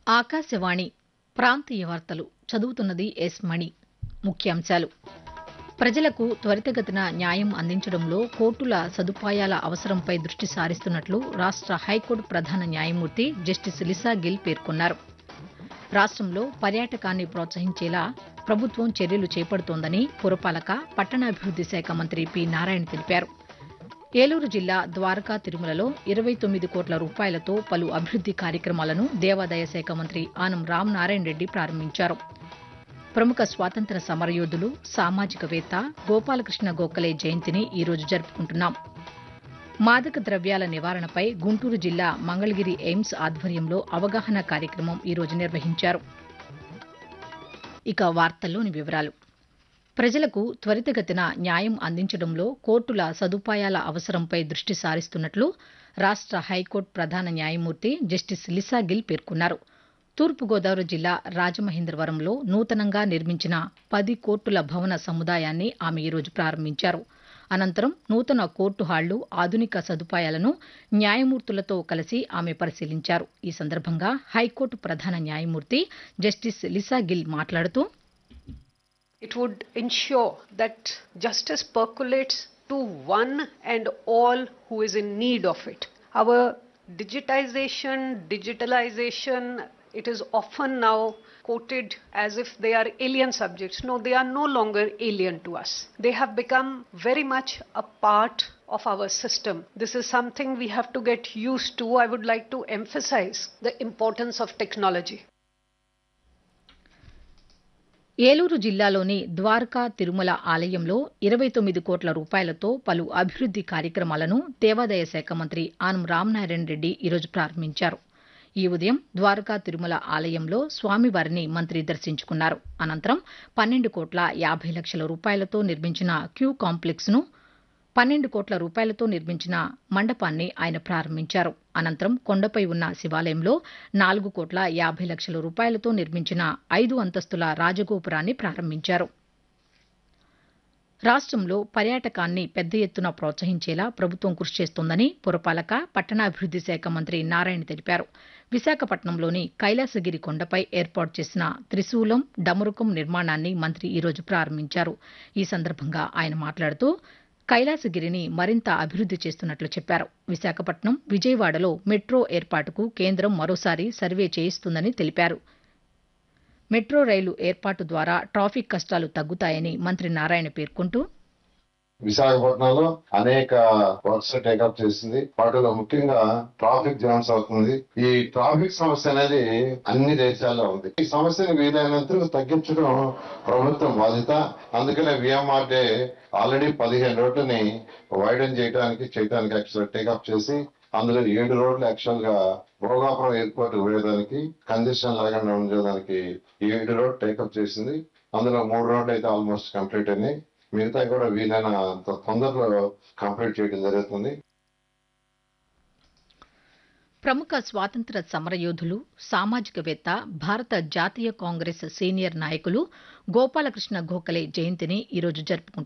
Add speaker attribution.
Speaker 1: ఆకాశవాణి ప్రాంతీయ వార్తలు చదువుతున్నది ఎస్ మణి ముఖ్యాంశాలు ప్రజలకు త్వరితగతిన న్యాయం అందించడంలో కోర్టుల సదుపాయాల అవసరంపై దృష్టి సారిస్తున్నట్లు రాష్ట హైకోర్టు ప్రధాన న్యాయమూర్తి జస్టిస్ లిసా గిల్ పేర్కొన్నారు రాష్టంలో పర్యాటకాన్ని ప్రోత్సహించేలా ప్రభుత్వం చర్యలు చేపడుతోందని పురపాలక పట్టణాభివృద్ది శాఖ మంత్రి పి నారాయణ తెలిపారు ఏలూరు జిల్లా ద్వారకా తిరుమలలో ఇరవై తొమ్మిది కోట్ల రూపాయలతో పలు అభివృద్ది కార్యక్రమాలను దేవాదాయ శాఖ మంత్రి ఆనం రామనారాయణ రెడ్డి ప్రారంభించారు ప్రముఖ స్వాతంత్ర సమరయోధులు సామాజికవేత్త గోపాలకృష్ణ గోఖలే జయంతిని ఈరోజు జరుపుకుంటున్నాం మాదక ద్రవ్యాల నివారణపై గుంటూరు జిల్లా మంగళగిరి ఎయిమ్స్ ఆధ్వర్యంలో అవగాహన కార్యక్రమం ఈరోజు నిర్వహించారు ఇక వార్తల్లోని వివరాలు ప్రజలకు త్వరితగతిన న్యాయం అందించడంలో కోర్టుల సదుపాయాల అవసరంపై దృష్టి సారిస్తున్నట్లు రాష్ట హైకోర్టు ప్రధాన న్యాయమూర్తి జస్టిస్ లిసా గిల్ పేర్కొన్నారు తూర్పుగోదావరి జిల్లా రాజమహేంద్రవరంలో నూతనంగా నిర్మించిన పది కోర్టుల భవన సముదాయాన్ని ఆమె ఈరోజు ప్రారంభించారు అనంతరం నూతన కోర్టు హాళ్లు ఆధునిక సదుపాయాలను న్యాయమూర్తులతో కలిసి ఆమె పరిశీలించారు ఈ సందర్భంగా హైకోర్టు ప్రధాన న్యాయమూర్తి జస్టిస్ లిసా గిల్ మాట్లాడుతూ
Speaker 2: It would ensure that justice percolates to one and all who is in need of it. Our digitization, digitalization, it is often now quoted as if they are alien subjects. No, they are no longer alien to us. They have become very much a part of our system. This is something we have to get used to. I would like to emphasize the importance of technology.
Speaker 1: Eluru జిల్లాలోని ద్వారకా తిరుమల ఆలయంలో ఇరవై తొమ్మిది కోట్ల రూపాయలతో పలు అభివృద్ది కార్యక్రమాలను దేవాదాయ శాఖ మంత్రి ఆనం రామనారాయణ రెడ్డి ఈరోజు ప్రారంభించారు ఈ ఉదయం ద్వారకా తిరుమల ఆలయంలో స్వామివారిని మంత్రి దర్శించుకున్నారు అనంతరం పన్నెండు కోట్ల యాభై లక్షల రూపాయలతో నిర్మించిన క్యూ కాంప్లెక్స్ ను పన్నెండు కోట్ల రూపాయలతో నిర్మించిన మండపాన్ని ఆయన ప్రారంభించారు అనంతరం కొండపై ఉన్న శివాలయంలో నాలుగు కోట్ల యాభై లక్షల రూపాయలతో నిర్మించిన ఐదు అంతస్తుల రాజగోపురాన్ని ప్రారంభించారు రాష్టంలో పర్యాటకాన్ని పెద్ద ఎత్తున ప్రోత్సహించేలా ప్రభుత్వం కృషి చేస్తోందని పురపాలక పట్టణాభివృద్ది శాఖ మంత్రి నారాయణ తెలిపారు విశాఖపట్నంలోని కైలాసగిరి కొండపై ఏర్పాటు చేసిన త్రిశూలం డమరుకం నిర్మాణాన్ని మంత్రి ఈరోజు ప్రారంభించారు ఈ సందర్భంగా ఆయన మాట్లాడుతూ కైలాసగిరిని మరింత అభివృద్ది చేస్తున్నట్లు చెప్పారు విశాఖపట్నం విజయవాడలో మెట్రో ఏర్పాటుకు కేంద్రం మరోసారి సర్వే చేయిస్తుందని తెలిపారు మెట్రో రైలు ఏర్పాటు ద్వారా ట్రాఫిక్ కష్టాలు తగ్గుతాయని మంత్రి నారాయణ పేర్కొంటూ
Speaker 3: విశాఖపట్నంలో అనేక వర్క్స్ టేకప్ చేసింది వాటిలో ముఖ్యంగా ట్రాఫిక్ జామ్స్ అవుతుంది ఈ ట్రాఫిక్ సమస్య అనేది అన్ని దేశాల్లో ఉంది ఈ సమస్యను వీలైనంత తగ్గించడం ప్రభుత్వం బాధ్యత అందుకనే విఎంఆర్డే ఆల్రెడీ పదిహేను రోడ్లని వైడన్ చేయడానికి చేయడానికి యాక్చువల్ టేకప్ చేసి అందులో ఏడు రోడ్లు యాక్చువల్ గా భోగాపురం ఎయిర్పోర్ట్ వేయడానికి కంజెషన్ లేకుండా ఉండడానికి ఏడు రోడ్ టేకప్ చేసింది అందులో మూడు రోడ్లు అయితే ఆల్మోస్ట్ కంప్లీట్ అయినాయి మిగతా కూడా వీలైన తొందరలో కంప్లీట్ చేయడం జరుగుతుంది
Speaker 1: ప్రముఖ స్వాతంత్ర సమరయోధులు సామాజికవేత్త భారత జాతీయ కాంగ్రెస్ సీనియర్ నాయకులు గోపాలకృష్ణ గోఖలే జయంతిని ఈరోజు జరుపుకుంటున్నారు